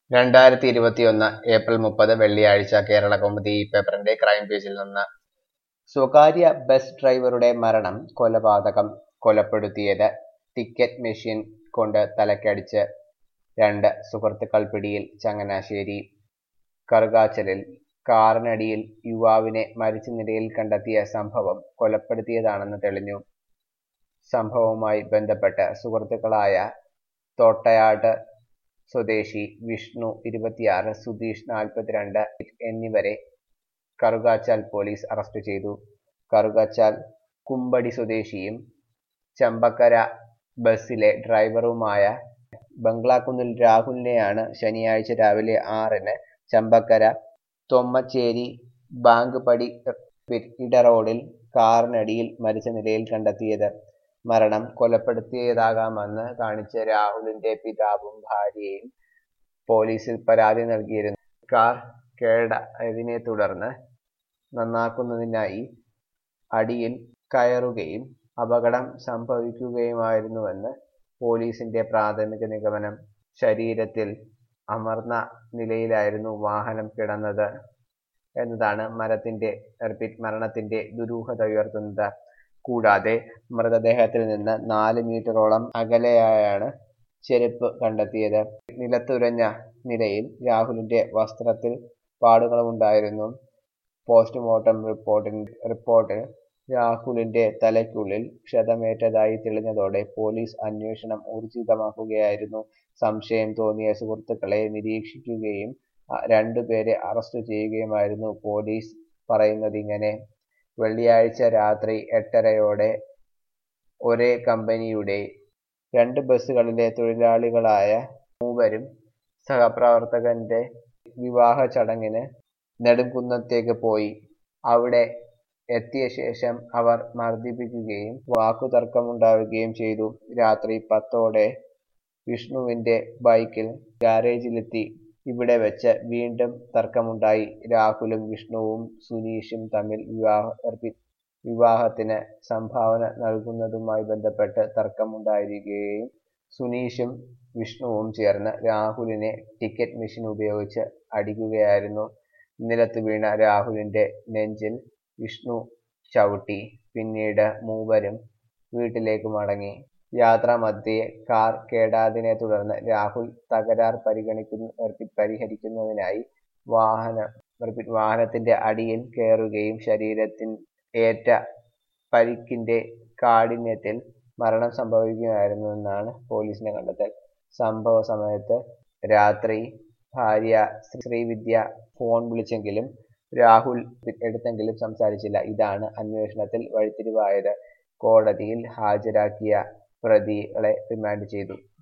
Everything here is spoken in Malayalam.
രണ്ടായിരത്തി ഇരുപത്തിയൊന്ന് ഏപ്രിൽ മുപ്പത് വെള്ളിയാഴ്ച കേരള കൗമുദി ഈ പേപ്പറിന്റെ ക്രൈം പേജിൽ നിന്ന് സ്വകാര്യ ബസ് ഡ്രൈവറുടെ മരണം കൊലപാതകം കൊലപ്പെടുത്തിയത് ടിക്കറ്റ് മെഷീൻ കൊണ്ട് തലക്കടിച്ച് രണ്ട് സുഹൃത്തുക്കൾ പിടിയിൽ ചങ്ങനാശ്ശേരി കറുകാച്ചലിൽ കാറിനടിയിൽ യുവാവിനെ മരിച്ച നിലയിൽ കണ്ടെത്തിയ സംഭവം കൊലപ്പെടുത്തിയതാണെന്ന് തെളിഞ്ഞു സംഭവവുമായി ബന്ധപ്പെട്ട് സുഹൃത്തുക്കളായ തോട്ടയാട് സ്വദേശി വിഷ്ണു ഇരുപത്തിയാറ് സുധീഷ് നാൽപ്പത്തിരണ്ട് എന്നിവരെ കറുകാച്ചാൽ പോലീസ് അറസ്റ്റ് ചെയ്തു കറുകാച്ചാൽ കുമ്പടി സ്വദേശിയും ചമ്പക്കര ബസ്സിലെ ഡ്രൈവറുമായ ബംഗ്ലാക്കുന്നിൽ രാഹുലിനെയാണ് ശനിയാഴ്ച രാവിലെ ആറിന് ചമ്പക്കര തൊമ്മച്ചേരി ബാങ്ക് പടി ഇട റോഡിൽ കാറിനടിയിൽ മരിച്ച നിലയിൽ കണ്ടെത്തിയത് മരണം കൊലപ്പെടുത്തിയതാകാമെന്ന് കാണിച്ച് രാഹുലിന്റെ പിതാവും ഭാര്യയും പോലീസിൽ പരാതി നൽകിയിരുന്നു കാർ കേടായതിനെ തുടർന്ന് നന്നാക്കുന്നതിനായി അടിയിൽ കയറുകയും അപകടം സംഭവിക്കുകയുമായിരുന്നുവെന്ന് പോലീസിന്റെ പ്രാഥമിക നിഗമനം ശരീരത്തിൽ അമർന്ന നിലയിലായിരുന്നു വാഹനം കിടന്നത് എന്നതാണ് മരത്തിന്റെ റിപ്പീറ്റ് മരണത്തിന്റെ ദുരൂഹത ഉയർത്തുന്നത് കൂടാതെ മൃതദേഹത്തിൽ നിന്ന് നാല് മീറ്ററോളം അകലെയായാണ് ചെരുപ്പ് കണ്ടെത്തിയത് നിലത്തുരഞ്ഞ നിലയിൽ രാഹുലിന്റെ വസ്ത്രത്തിൽ പാടുകളുമുണ്ടായിരുന്നു പോസ്റ്റ്മോർട്ടം റിപ്പോർട്ടിൻ റിപ്പോർട്ടിൽ രാഹുലിന്റെ തലയ്ക്കുള്ളിൽ ക്ഷതമേറ്റതായി തെളിഞ്ഞതോടെ പോലീസ് അന്വേഷണം ഊർജിതമാക്കുകയായിരുന്നു സംശയം തോന്നിയ സുഹൃത്തുക്കളെ നിരീക്ഷിക്കുകയും രണ്ടുപേരെ അറസ്റ്റ് ചെയ്യുകയുമായിരുന്നു പോലീസ് പറയുന്നതിങ്ങനെ വെള്ളിയാഴ്ച രാത്രി എട്ടരയോടെ ഒരേ കമ്പനിയുടെ രണ്ട് ബസ്സുകളിലെ തൊഴിലാളികളായ മൂവരും സഹപ്രവർത്തകന്റെ വിവാഹ ചടങ്ങിന് നെടുംകുന്നത്തേക്ക് പോയി അവിടെ എത്തിയ ശേഷം അവർ മർദ്ദിപ്പിക്കുകയും വാക്കുതർക്കമുണ്ടാവുകയും ചെയ്തു രാത്രി പത്തോടെ വിഷ്ണുവിന്റെ ബൈക്കിൽ ഗാരേജിലെത്തി ഇവിടെ വെച്ച് വീണ്ടും തർക്കമുണ്ടായി രാഹുലും വിഷ്ണുവും സുനീഷും തമ്മിൽ വിവാഹ വിവാഹത്തിന് സംഭാവന നൽകുന്നതുമായി ബന്ധപ്പെട്ട് തർക്കമുണ്ടായിരിക്കുകയും സുനീഷും വിഷ്ണുവും ചേർന്ന് രാഹുലിനെ ടിക്കറ്റ് മെഷീൻ ഉപയോഗിച്ച് അടിക്കുകയായിരുന്നു നിലത്ത് വീണ രാഹുലിന്റെ നെഞ്ചിൽ വിഷ്ണു ചവിട്ടി പിന്നീട് മൂവരും വീട്ടിലേക്ക് മടങ്ങി യാത്രാമധ്യേ കാർ കേടാതിനെ തുടർന്ന് രാഹുൽ തകരാർ പരിഗണിക്കുന്ന പരിഹരിക്കുന്നതിനായി വാഹന വാഹനത്തിന്റെ അടിയിൽ കയറുകയും ശരീരത്തിൽ ഏറ്റ പരിക്കിന്റെ കാഠിന്യത്തിൽ മരണം സംഭവിക്കുകയായിരുന്നുവെന്നാണ് പോലീസിന്റെ കണ്ടെത്തൽ സംഭവ സമയത്ത് രാത്രി ഭാര്യ ശ്രീവിദ്യ ഫോൺ വിളിച്ചെങ്കിലും രാഹുൽ എടുത്തെങ്കിലും സംസാരിച്ചില്ല ഇതാണ് അന്വേഷണത്തിൽ വഴിത്തിരിവായത് കോടതിയിൽ ഹാജരാക്കിയ പ്രതികളെ റിമാൻഡ് ചെയ്തു